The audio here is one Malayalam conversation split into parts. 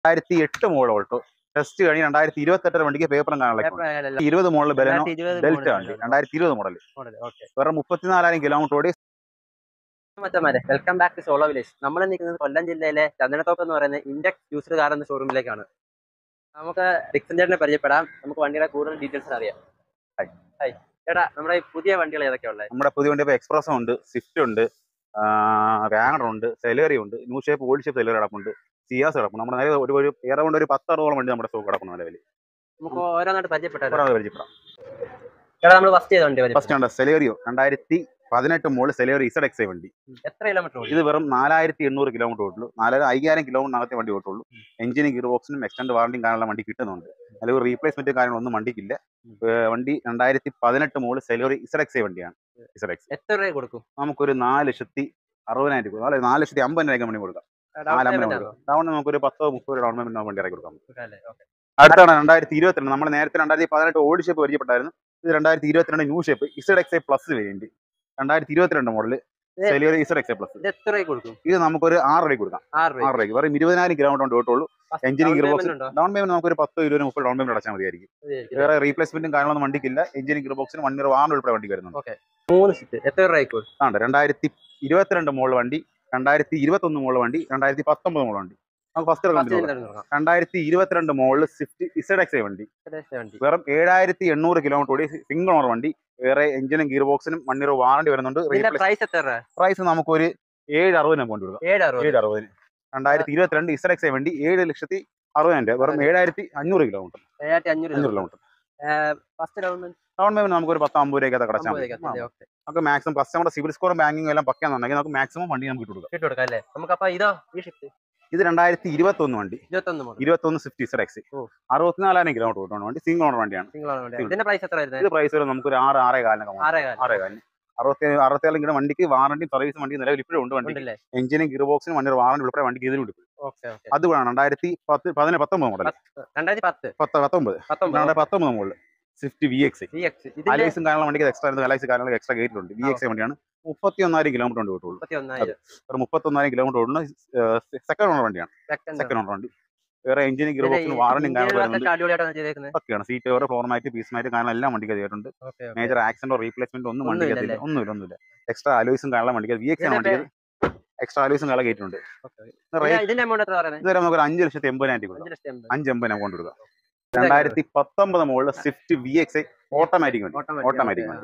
രണ്ടായിരത്തി എട്ട് മോഡൽ ഓൾട്ടോ ടെസ്റ്റ് കഴിഞ്ഞ് രണ്ടായിരത്തി ഇരുപത്തി എട്ടര വണ്ടിക്ക് പേപ്പറും കാണാൻ ഇരുപത് മോഡൽ ബെലനോ ഡെൽറ്റ വണ്ടി രണ്ടായിരത്തി ഇരുപത് മോഡൽ വേറെ മുപ്പത്തിനാലായിരം കിലോമീറ്റർ ഓടി മച്ചന്മാരെ welcome back to solo village നമ്മൾ നിൽക്കുന്നത് കൊല്ലം ജില്ലയിലെ ചന്ദനത്തോപ്പ് എന്ന് പറയുന്ന ഇൻഡെക്സ് യൂസ്ഡ് കാർ എന്ന ഷോറൂമിലേക്കാണ് നമുക്ക് ഡിക്സൺ ചേട്ടനെ പരിചയപ്പെടാം നമുക്ക് വണ്ടിയുടെ കൂടുതൽ ഡീറ്റെയിൽസ് അറിയാം Hi. ഹായ് ചേട്ടാ നമ്മുടെ ഈ പുതിയ വണ്ടികൾ ഏതൊക്കെയാ ഉള്ളത് നമ്മുടെ പുതിയ വണ്ടി ഇപ്പോൾ എക്സ്പ്രസ് ഉണ്ട് സ്വിഫ്റ്റ് ഉണ്ട് വാഗണർ ഉണ്ട് സെലേറി ഉണ്ട് new shape old shape Celerio കിടപ്പുണ്ട് സിയാസ് കിടപ്പുണ്ട് നമ്മുടെ നിലവിൽ ഒരു ഒരു ഏറെ കൊണ്ട് ഒരു പത്തറുപതോളം വണ്ടി നമ്മുടെ സ്റ്റോക്ക് കിടക്കുന്നു നിലവിൽ നമുക്ക് ഓരോന്നായിട്ട് പരിചയപ്പെട്ടാലോ ഒരാൾ പരിചയപ്പെടാം ചേട്ടാ നമ്മൾ ഫസ്റ്റ് ചെയ്ത വണ്ടി ഫസ്റ്റ് ഉണ്ട് സെലേറിയോ രണ്ടായിരത്തി പതിനെട്ട് മോള് സെലേറി ഇസഡ് എക്സ് വണ്ടി എത്ര കിലോമീറ്റർ ഓടി ഇത് വെറും നാലായിരത്തി എണ്ണൂറ് കിലോമീറ്റർ ഓട്ടുള്ളൂ നാലായിരം അയ്യായിരം കിലോമീറ്റർ നടത്തിയ വണ്ടി ഓട്ടുള്ളൂ എഞ്ചിനും ഗിയർ ബോക്സിനും എക്സ്റ്റൻഡ് വാറണ്ടിയും കാണാനുള്ള വണ്ടി കിട്ടുന്നുണ്ട് അല്ലെങ്കിൽ റീപ്ലേസ്മെന്റ് കാര്യങ്ങളൊന്നും വണ്ടിക്കില്ല ഏർ വണ്ടി രണ്ടായിരത്തി പതിനെട്ട് മോള് സെലോറി ഇസഡ് എക്സ് വണ്ടിയാണ് ഇസഡ് എക്സ് എത്ര രൂപ കൊടുക്കും നമുക്കൊരു നാല് ലക്ഷത്തി അറുപതിനായിരം രൂപ നാല് നാല് ലക്ഷത്തി അമ്പതിനായിരം വണ്ടി കൊടുക്കാം Down നാല് payment അമ്പതിനായിരം ആണോ? കൊടുക്കാം ഡൗൺ നമുക്കൊരു പത്തോ മുപ്പത് ഡൗൺ പേയ്മെന്റ് വണ്ടി ഇറക്കി കൊടുക്കാം കൊടുക്കാല്ലേ? Okay. അടുത്താണ് രണ്ടായിരത്തി ഇരുപത്തിരണ്ട് നമ്മൾ നേരത്തെ രണ്ടായിരത്തി പതിനെട്ട് ഓൾഡ് ഷേപ്പ് പരിചയപ്പെട്ടായിരുന്നു ഇത് രണ്ടായിരത്തി ഇരുപത്തിരണ്ട് new shape Z X I plus variant രണ്ടായിരത്തി ഇരുപത്തിരണ്ട് മോഡൽ ഇത് Celerio Z X I plus ഇത് എത്ര രൂപ കൊടുക്കും ഇത് നമുക്കൊരു ആറ് രൂപ കൊടുക്കാം ആറ് രൂപ ആറ് രൂപയ്ക്ക് വെറും ഇരുപതിനായിരം കിലോമീറ്റർ കൊണ്ട് ഓട്ടുള്ളൂ എഞ്ചിനും Down ഗിയർ payment ബോക്സ് ഉണ്ടോ? ഡൗൺ പേയ്മെന്റ് നമുക്ക് ഒരു പത്തോ ഇരുപതിനോ മുപ്പത് ഡൗൺ പേയ്മെന്റ് അടച്ചാൽ മതിയായിരിക്കും ഇതായിരിക്കും. വേറെ റീപ്ലേസ്മെന്റും കാര്യങ്ങളൊന്നും വണ്ടിക്കില്ല എഞ്ചിനും ഗിയർ ബോക്സിന് വൺ ഇയർ വാറണ്ട് ഉൾപ്പെടെ വണ്ടി വരുന്നുണ്ട് മൂന്ന് സീറ്റ് എത്ര രൂപയ്ക്ക് കൊടുക്കും ആണ് രണ്ടായിരത്തി ഇരുപത്തിരണ്ട് മോൾ വണ്ടി രണ്ടായിരത്തി ഇരുപത്തൊന്ന് മോൾ വണ്ടി രണ്ടായിരത്തി പത്തൊമ്പത് മോൾ വണ്ടി നമുക്ക് ഫസ്റ്റ് ഫസ്റ്റ് കമ്പനി ഇതിന്റെ നോക്കാം. രണ്ടായിരത്തി ഇരുപത്തിരണ്ട് മോളിൽ സ്വിഫ്റ്റ് ഇസഡ് എക്സ് വണ്ടി എത്ര രൂപ വണ്ടി വെറും ഏഴായിരത്തി എണ്ണൂറ് കിലോമീറ്റർ ഓടി സിംഗിൾ ഓണർ വണ്ടി വേറെ എഞ്ചിനും ഗിയർ ബോക്സിനും വൺ ഇയർ വാറണ്ടി വരുന്നുണ്ട് ഇതിന്റെ പ്രൈസ് എത്ര രൂപ പ്രൈസ് നമുക്കൊരു ഏഴ് അറുപതിന് കൊണ്ട് കൊടുക്കാം ഏഴ് അറുപത് ഏഴ് അറുപതിന് രണ്ടായിരത്തി ഇരുപത്തിരണ്ട് ഇസഡ് എക്സ് വണ്ടി ഏഴ് ലക്ഷത്തി അറുപതിനായിരം രൂപ വെറും ഏഴായിരത്തി അഞ്ഞൂറ് കിലോമീറ്റർ ഏഴായിരത്തി അഞ്ഞൂറ് അഞ്ഞൂറ് kilometre first down down payment നമുക്ക് ഒരു പത്ത് അമ്പത് രൂപയ്ക്കകത്ത് അടച്ചാൽ മതി ആ. ഓക്കെ നമുക്ക് മാക്സിമം കസ്റ്റമറുടെ സിവിൽ സ്കോറും ബാങ്കിങ് എല്ലാം പക്കാന്നുണ്ടെങ്കിൽ നമുക്ക് മാക്സിമം വണ്ടി നമുക്ക് ഇട്ട് കൊടുക്കാം ഇട്ട് കൊടുക്കാം അല്ലേ നമുക്ക് അപ്പൊ ഇതോ ഈ ഷിഫ്റ്റ് ഇത് രണ്ടായിരത്തി ഇരുപത്തൊന്ന് വണ്ടി ഇരുപത്തൊന്ന് മോഡൽ ഇരുപത്തൊന്ന് സ്വിഫ്റ്റ് ഇസഡ് എക്സ് ഓ. അറുപത്തിനാലായിരം കിലോമീറ്റർ ഓട്ടുന്ന വണ്ടി സിംഗിൾ ഓണർ വണ്ടിയാണ് സിംഗിൾ ആണ് വേണ്ടി Single. ഇതിന്റെ പ്രൈസ് എത്ര വരുന്നത് ഇത് പ്രൈസ് വരും നമുക്ക് ഒരു ആറ് ആറേ കാലിനൊക്കെ വാങ്ങാം. ആറേ കാലം ആറേ കാലിന് അറുപത്തി അറുപത്തേഴ് കിലോ വണ്ടിക്ക് വാറണ്ടി സർവീസ് വണ്ടി നിലവിൽ ഇപ്പോഴും ഉണ്ട് വണ്ടി ഉണ്ടല്ലേ എഞ്ചിനും ഗിയർ ബോക്സിനും വണ്ടി വാറണ്ടി ഉൾപ്പെടെ വണ്ടിക്ക് ഇതിലുണ്ട് ഓക്കെ ഓക്കെ അത് വേണം രണ്ടായിരത്തി പത്ത് പതിനെട്ട് പത്തൊമ്പത് മോഡൽ രണ്ടായിരത്തി പത്ത് പത്ത് പത്തൊമ്പത് പത്തൊമ്പത് രണ്ടായിരത്തി പത്തൊമ്പത് model Swift V X V X ഇതിന്റെ അലൈസും കാര്യങ്ങളും വണ്ടിക്ക് എക്സ്ട്രാ അലൈസ് കാര്യങ്ങൾ എക്സ്ട്രാ ഗേറ്റിലുണ്ട് വി എക്സ് വണ്ടിയാണ് മുപ്പത്തി ഒന്നായിരം കിലോമീറ്റർ ഉണ്ട് കിട്ടുള്ളൂ മുപ്പത്തി ഒന്നായിരം ഒരു മുപ്പത്തൊന്നായിരം കിലോമീറ്റർ ഓടുന്ന സെക്കൻഡ് ഓണർ വണ്ടിയാണ് സെക്കൻഡ് സെക്കൻഡ് ഓണർ വണ്ടി വേറെ എഞ്ചിനും ഗിയർ ബോക്സിനും വാറണ്ടിയും കാര്യങ്ങളും വരുന്നുണ്ട് അടിപൊളിയായിട്ടാണ് ചെയ്തേക്കുന്നത് ഒക്കെയാണ് സീറ്റ് വേറെ ഫ്ലോർ മാറ്റ് പീസ് മാറ്റ് കാരണം എല്ലാം വണ്ടിക്ക് ചെയ്തിട്ടുണ്ട് ഓക്കെ മേജർ ആക്സിഡന്റോ റീപ്ലേസ്മെന്റ് ഒന്നും ഒന്നും വണ്ടിക്ക് ഇല്ലല്ലേ? ഒന്നുമില്ല ഒന്നുമില്ല എക്സ്ട്രാ അലോയ്സും കാണാൻ വണ്ടിക്ക് വി എക്സ് ആണ് ഇതിന്റെ വണ്ടിക്ക് എക്സ്ട്രാ അലോയ്സും കാണാൻ കയറ്റുണ്ട് റേറ്റ് ഇതിന്റെ എമൗണ്ട് എത്ര പറയുന്നത് ഇതുവരെ നമുക്ക് ഒരു അഞ്ച് ലക്ഷത്തി എൺപതിനായിരം കൊടുക്കാം അഞ്ച് ലക്ഷത്തി എൺപത് അഞ്ച് എൺപതിനായിരം കൊണ്ട് കൊടുക്കാം രണ്ടായിരത്തി പത്തൊമ്പത് മുകളിൽ സ്വിഫ്റ്റ് വി എക്സ് ഓട്ടോമാറ്റിക് വണ്ടി ഓട്ടോമാറ്റിക് വണ്ടി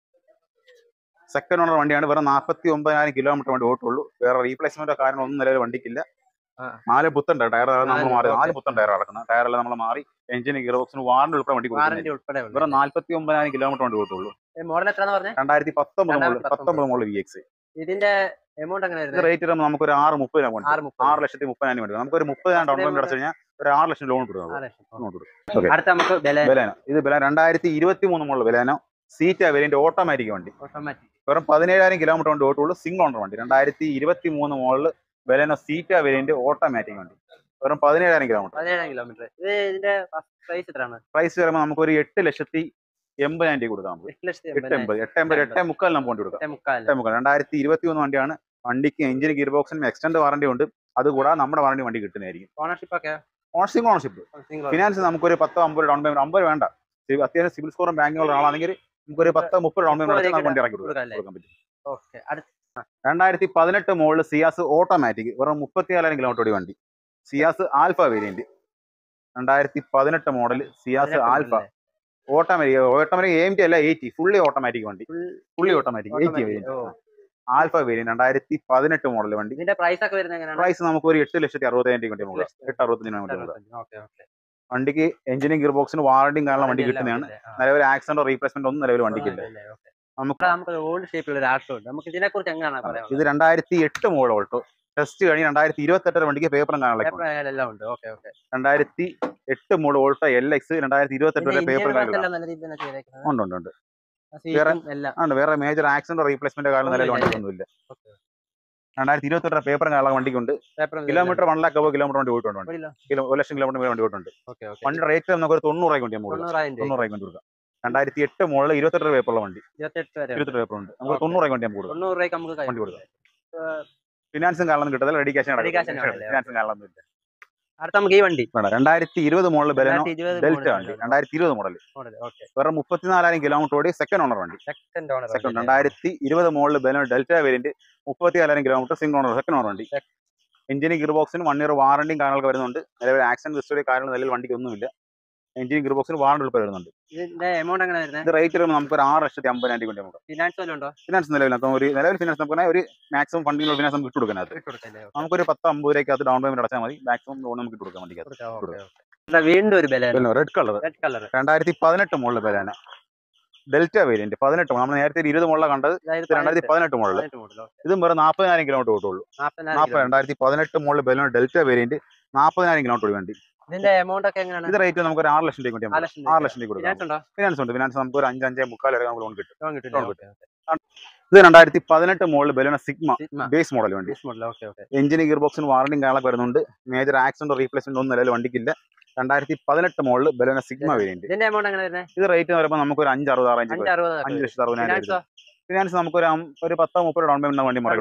സെക്കൻഡ് ഓണർ വണ്ടിയാണ് വെറും നാൽപ്പത്തി ഒമ്പതിനായിരം കിലോമീറ്റർ വണ്ടി ഓട്ടുള്ളൂ വേറെ റീപ്ലേസ്മെന്റോ കാര്യങ്ങളോ ഒന്നും നിലവിൽ വണ്ടിക്കില്ല ആ. നാല് പുത്തൻ ടയർ ടയർ നമ്മൾ നാല്, മാറി നാല് okay. പുത്തൻ ടയർ നടക്കുന്നത് ടയറെല്ലാം നമ്മൾ മാറി എഞ്ചിന് ഗിയർ ബോക്സിന് വാറണ്ടി ഉൾപ്പെടെ വണ്ടി കൊടുക്കുന്നത് വാറന്റി ഉൾപ്പെടെ വെറും നാൽപ്പത്തി ഒമ്പതിനായിരം കിലോമീറ്റർ വണ്ടി ഓട്ടുള്ളൂ മോഡൽ എത്രയാന്ന് പറഞ്ഞത് രണ്ടായിരത്തി പത്തൊമ്പത് മുകളിൽ രണ്ടായിരത്തി പത്തൊമ്പത് മുകളിൽ വി എക്സ് ഇതിന്റെ എമൗണ്ട് എങ്ങനെ ഇത് വരുന്നത് റേറ്റ് വരുമ്പോൾ നമുക്ക് ഒരു ആറ് മുപ്പതിനാണ് കൊണ്ട് ആറ് മുപ്പത് ആറ് ലക്ഷത്തി മുപ്പതിനായിരം വേണ്ടി നമുക്ക് ഒരു മുപ്പതിനായിരം ഡൗൺ പേയ്മെന്റ് അടച്ചു കഴിഞ്ഞാൽ ഒരു ആറ് ലക്ഷം ലോൺ കൊടുക്കാം ആറ് ലക്ഷം ലോൺ കൊടുക്കും Okay. അടുത്ത നമുക്ക് വില ബലേനോ ഇത് ബല രണ്ടായിരത്തി ഇരുപത്തി മൂന്ന് മുകളിൽ ബലേനോ സീറ്റ വേരിയന്റ് ഓട്ടോമാറ്റിക് വണ്ടി ഓട്ടോമാറ്റിക് വെറും പതിനേഴായിരം കിലോമീറ്റർ കൊണ്ട് ഓട്ടുള്ളൂ സിംഗിൾ ഓണർ വണ്ടി രണ്ടായിരത്തി ഇരുപത്തി മൂന്ന് മുകളിൽ ബലേനോ സീറ്റ വേരിയന്റ് ഓട്ടോമാറ്റിക് വണ്ടി വെറും പതിനേഴായിരം കിലോമീറ്റർ പതിനേഴാം കിലോമീറ്റർ ഇത് ഇതിന്റെ പ്രൈസ് എത്രയാണ് പ്രൈസ് വരുമ്പോൾ നമുക്ക് ഒരു എട്ട് ലക്ഷത്തി എൺപതിനായിരം രൂപ കൊടുക്കാം നമുക്ക് എട്ട് ലക്ഷത്തി എട്ട് എൺപത് എട്ട് എൺപത് എട്ട് മുക്കാൽ നമുക്ക് കൊണ്ട് കൊടുക്കാം എട്ടേ മുക്കാല് എട്ടേ മുക്കാൽ രണ്ടായിരത്തി ഇരുപത്തി മൂന്ന് വണ്ടിയാണ് വണ്ടിക്ക് എഞ്ചിന് ഗിയർ ബോക്സിനും എക്സ്റ്റൻഡ് വാറണ്ടി ഉണ്ട് അതുകൂടാതെ നമ്മുടെ വാറണ്ടി വണ്ടി കിട്ടുന്നതായിരിക്കും ഓണർഷിപ്പ് ഒക്കെ on single ownership single finance നമുക്കൊരു പത്തോ അമ്പത് ഡൗൺ പേയ്മെന്റ് അമ്പത് വേണ്ട സി- അത്യാവശ്യം സിവിൽ സ്കോറും ബാങ്കുള്ള ആളാണെങ്കിൽ നമുക്കൊരു പത്ത് മുപ്പത് ഡൗൺ പേയ്മെന്റ് അടച്ചാൽ നമുക്ക് വണ്ടി ഇറക്കി കൊടുക്കാം കൊടുക്കാം കൊടുക്കാൻ പറ്റും ഓക്കെ അടുത്ത രണ്ടായിരത്തി പതിനെട്ട് മുകളിൽ സിയാസ് ഓട്ടോമാറ്റിക് വെറും മുപ്പത്തിനാലായിരം കിലോമീറ്റർ ഓടി വണ്ടി സിയാസ് ആൽഫ വേരിയന്റ് രണ്ടായിരത്തി പതിനെട്ട് model Ciaz Alpha automatic automatic M T അല്ല എയ്റ്റി ഫുള്ളി ഓട്ടോമാറ്റിക് വണ്ടി fully automatic A T variant Alpha variant രണ്ടായിരത്തി പതിനെട്ട് മോഡൽ വണ്ടി ഇതിന്റെ പ്രൈസ് ഒക്കെ വരുന്നത് എങ്ങനെയാണ് പ്രൈസ് നമുക്ക് ഒരു എട്ട് ലക്ഷത്തി അറുപതിനായിരം രൂപ വേണ്ടി നമുക്ക് എട്ട് അറുപത്തിന് വേണ്ടി നമുക്ക് ഓക്കെ ഓക്കെ വണ്ടിക്ക് എഞ്ചിനും ഗിയർ ബോക്സിന് വാറണ്ടിയും കാരണം വണ്ടി കിട്ടുന്നതാണ് നിലവിൽ ആക്സിഡന്റോ റീപ്ലേസ്മെന്റ് ഒന്നും നിലവിൽ വണ്ടിക്കില്ല നമുക്ക് നമുക്ക് ഓൾഡ് ഷേപ്പിലുള്ള ഒരു ആട്ടോ ഉണ്ട് നമുക്ക് ഇതിനെ കുറിച്ച് എങ്ങനെയാണ് പറയാം ഇത് രണ്ടായിരത്തി എട്ട് മോഡൽ ഓൾട്ടോ ടെസ്റ്റ് കഴിഞ്ഞ് രണ്ടായിരത്തി ഇരുപത്തി എട്ടര വണ്ടിക്ക് പേപ്പറും കാണാനുള്ള എല്ലാം ഉണ്ട് ഓക്കെ ഓക്കെ രണ്ടായിരത്തി എട്ട് മോഡൽ ഓൾട്ടോ എൽ എക്സ് രണ്ടായിരത്തി ഇരുപത്തി എട്ട് വരെ പേപ്പറും കാര്യങ്ങളും നല്ല രീതിയിൽ തന്നെ ചെയ്തേക്കുന്നത് ഉണ്ട് ഉണ്ട് ഉണ്ട് സീറ്റും എല്ലാം ഉണ്ട് വേറെ മേജർ ആക്സിഡന്റോ റീപ്ലേസ്മെന്റ് കാരണം നിലവിൽ ഒന്നുമില്ല. വണ്ടിക്കൊന്നുമില്ല Okay. രണ്ടായിരത്തി ഇരുപത്തി എട്ടര പേപ്പറും കാണാനുള്ള വണ്ടിക്കുണ്ട് paper kilometre one lakh above kilometre വണ്ടി പോയിട്ടുണ്ട് വണ്ടി. കിലോ ഒരു ലക്ഷം കിലോമീറ്റർ വരെ വണ്ടി പോയിട്ടുണ്ട് ഓക്കെ ഓക്കെ വണ്ടിയുടെ റേറ്റ് നമുക്ക് ഒരു തൊണ്ണൂറായി കൊണ്ട് നമുക്ക് കൊടുക്കാം. തൊണ്ണൂറായിരം രൂപ തൊണ്ണൂറായി കൊണ്ട് കൊടുക്കാം രണ്ടായിരത്തി എട്ട് മോളിൽ ഇരുപത്തെട്ട് പേപ്പറുള്ള വണ്ടി ഇരുപത്തെട്ട് വരെ ഉണ്ട്. ഇരുപത്തെട്ട് പേപ്പർ ഉണ്ട് നമുക്ക് Okay. തൊണ്ണൂറായി കൊണ്ട് നമുക്ക് കൊടുക്കാം തൊണ്ണൂറ് രൂപയ്ക്ക് നമുക്ക് വണ്ടി കഴിയും. കൊടുക്കാം ഫിനാൻസും കാണാൻ കിട്ടത്തില്ല റെഡി ക്യാഷ് Ready cash ആണ് അല്ലേ? ഫിനാൻസും കാണാനൊന്നുമില്ല അടുത്ത നമുക്ക് ഈ വണ്ടി വേണ്ട രണ്ടായിരത്തി ഇരുപത് മോഡൽ ബെലനോ രണ്ടായിരത്തി ഇരുപത് ഡെൽറ്റ വണ്ടി രണ്ടായിരത്തി ഇരുപത് മോഡൽ മോഡൽ ഓക്കെ വെറും മുപ്പത്തിനാലായിരം കിലോമീറ്റർ ഓടി സെക്കൻഡ് ഓണർ വണ്ടി സെക്കൻഡ് ഓണർ സെക്കൻഡ് രണ്ടായിരത്തി ഇരുപത് മോഡൽ ബെലനോ ഡെൽറ്റ വേരിയന്റ് മുപ്പത്തിനാലായിരം kilometre single owner second owner വണ്ടി എഞ്ചിന് ഗിയർ ബോക്സിന് വൺ ഇയർ വാറണ്ടിയും കാര്യങ്ങളൊക്കെ വരുന്നുണ്ട് നിലവിൽ ആക്സിഡന്റ് ഹിസ്റ്ററി കാര്യങ്ങൾ നിലവിൽ വണ്ടിക്ക് ഒന്നുമില്ല എഞ്ചിന് ഗിയർ ബോക്സിന് വാറണ്ടി ഉൾപ്പെടെ വരുന്നുണ്ട് ഇതിന്റെ എമൗണ്ട് എങ്ങനെ വരുന്നത് ഇത് റേറ്റ് വരുമ്പോൾ നമുക്ക് ഒരു ആറ് ലക്ഷത്തി അമ്പതിനായിരം വേണ്ടി നമുക്ക് ഫിനാൻസ് വല്ലതും ഉണ്ടോ ഫിനാൻസ് നിലവിൽ നമുക്ക് ഒരു നിലവിൽ ഫിനാൻസ് നമുക്ക് ഒരു മാക്സിമം ഫണ്ടിനുള്ള ഫിനാൻസ് നമുക്ക് ഇട്ട് കൊടുക്കുന്നത് ഇട്ട് കൊടുക്കല്ലേ നമുക്കൊരു പത്ത് അമ്പത് രൂപയ്ക്ക് ഡൗൺ പേയ്മെന്റ് അടച്ചാൽ മതി മാക്സിമം ലോൺ നമുക്ക് ഇട്ട് കൊടുക്കാൻ വേണ്ടി കൊടുക്കാം ഓക്കെ ഓക്കെ വീണ്ടും ഒരു ബല റെഡ് കളർ റെഡ് കളർ രണ്ടായിരത്തി പതിനെട്ട് മോളിൽ ബലാന ഡെൽറ്റ വേരിയന്റ് പതിനെട്ട് നമ്മൾ നേരത്തെ ഒരു ഇരുപത് മോളിലാണ് കണ്ടത് ഇത് രണ്ടായിരത്തി പതിനെട്ട് മോളിൽ മോഡലോ ഇതും വെറും നാൽപ്പതിനായിരം കിലോമീറ്റർ ഓട്ടുള്ളൂ നാൽപ്പത് നാപ്പതിനായിരം രണ്ടായിരത്തി പതിനെട്ട് മോളിൽ ബലൂൺ ഡെൽറ്റ വേരിയന്റ് നാൽപ്പതിനായിരം കിലോമീറ്റർ വേണ്ടി ഇതിന്റെ എമൗണ്ട് ഒക്കെ എങ്ങനെയാണ് ഇത് റേറ്റ് നമുക്ക് ഒരു ആറ് ലക്ഷം രൂപയ്ക്ക് ആറ് വേണ്ടി ലക്ഷം ആറ് ലക്ഷം രൂപ കൊടുക്കാം ഫിനാൻസ് ഉണ്ടോ ഫിനാൻസ് ഉണ്ട് ഫിനാൻസ് നമുക്ക് ഒരു അഞ്ച് അഞ്ചേ മുക്കാൽ വരെ നമുക്ക് ലോൺ കിട്ടും ലോൺ കിട്ടില്ല Loan ഓക്കെ ഇത് രണ്ടായിരത്തി പതിനെട്ട് മോളിൽ ബലൂൺ സിഗ്മ ബേസ് മോഡൽ വണ്ടി മോഡൽ ഓക്കെ ഓക്കെ എഞ്ചിന് ഗിയർ ബോക്സിന് വാറണ്ടിയും കാര്യങ്ങളൊക്കെ വരുന്നുണ്ട് മേജർ ആക്സിഡന്റ് റീപ്ലേസ്മെന്റ് ഒന്നും നിലവിൽ വണ്ടിക്കില്ല രണ്ടായിരത്തി പതിനെട്ട് മോളിൽ ബലൂൺ സിഗ്മ വേരിയന്റ് ഇതിന്റെ എമൗണ്ട് എങ്ങനെ വരുന്നത് ഇത് റേറ്റ് വരുമ്പോൾ നമുക്ക് ഒരു അഞ്ച് അറുപത് അഞ്ച് അഞ്ച് അറുപത് അഞ്ച് ലക്ഷത്തി അറുപതിനായിരം ഫിനാൻസോ ഫിനാൻസ് നമുക്ക് ഒരു അം- ഒരു പത്തോ മുപ്പത് ഡൗൺ പേയ്മെന്റ് വണ്ടി മുറ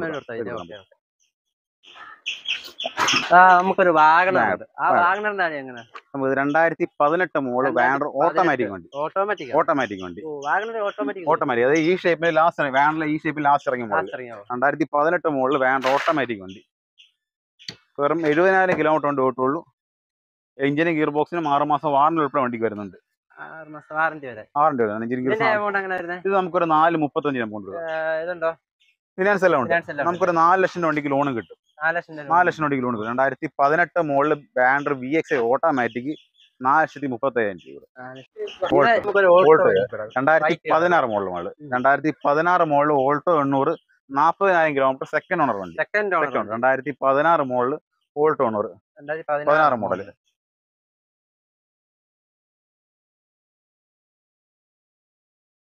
ആ നമുക്കൊരു വാഗണർ Wagon. ഉണ്ട് ആ Wagon. വാഗണറിന്റെ ആണ് എങ്ങനെ നമുക്ക് രണ്ടായിരത്തി പതിനെട്ട് മോള് വാൻഡർ ഓട്ടോമാറ്റിക് വണ്ടി ഓട്ടോമാറ്റിക് ഓട്ടോമാറ്റിക് വണ്ടി വാഗണർ ഓട്ടോമാറ്റിക് ഓട്ടോമാറ്റിക് അതായത് ഈ ഷേപ്പിൽ ലാസ്റ്റ് വാനിലെ ഈ ഷേപ്പിൽ ലാസ്റ്റ് ഇറങ്ങിയ മോഡൽ രണ്ടായിരത്തി പതിനെട്ട് മോളിൽ വാൻഡർ ഓട്ടോമാറ്റിക് വണ്ടി വെറും എഴുപതിനായിരം കിലോമീറ്റർ കൊണ്ട് ഓട്ടുള്ളൂ എഞ്ചിന് ഗിയർ ബോക്സിന് ആറ് മാസം വാറണ്ടി ഉൾപ്പെടെ വണ്ടിക്ക് വരുന്നുണ്ട് ആറ് മാസം വാറന്റി വരെ വാറണ്ടി വരുന്നത് എഞ്ചിന് ഗിയർ ഇതിന്റെ എമൗണ്ട് എങ്ങനെ വരുന്നത് ഇത് നമുക്കൊരു നാല് മുപ്പത്തഞ്ച് എമൗണ്ട് കൊടുക്കാം ഇതുണ്ടോ ഫിനാൻസ് എല്ലാം ഉണ്ട് ഫിനാൻസ് എല്ലാം നമുക്കൊരു നാല് ലക്ഷം രൂപ വണ്ടിക്ക് ലോൺ കിട്ടും നാല് ലക്ഷം രൂപ നാല് ലക്ഷം വണ്ടിക്ക് ലോൺ കിട്ടും രണ്ടായിരത്തി പതിനെട്ട് മോളിൽ വാൻഡർ വി എക്സ് ഓട്ടോമാറ്റിക് നാല് ലക്ഷത്തി മുപ്പത്തയ്യായിരം രൂപ നാല് ലക്ഷം. Auto. ഇത് നമുക്കൊരു Auto. ഓൾട്ടോ രണ്ടായിരത്തി White പതിനാറ് മോളിൽ മോള് രണ്ടായിരത്തി പതിനാറ് മോളിൽ ഓൾട്ടോ എണ്ണൂറ് നാൽപ്പതിനായിരം കിലോമീറ്റർ സെക്കൻഡ് ഓണർ വണ്ടി സെക്കൻഡ് സെക്കൻഡ് ഓണർ രണ്ടായിരത്തി പതിനാറ് മോളിൽ ഓൾട്ടോ ഓണർ രണ്ടായിരത്തി പതിനാറ് മോഡൽ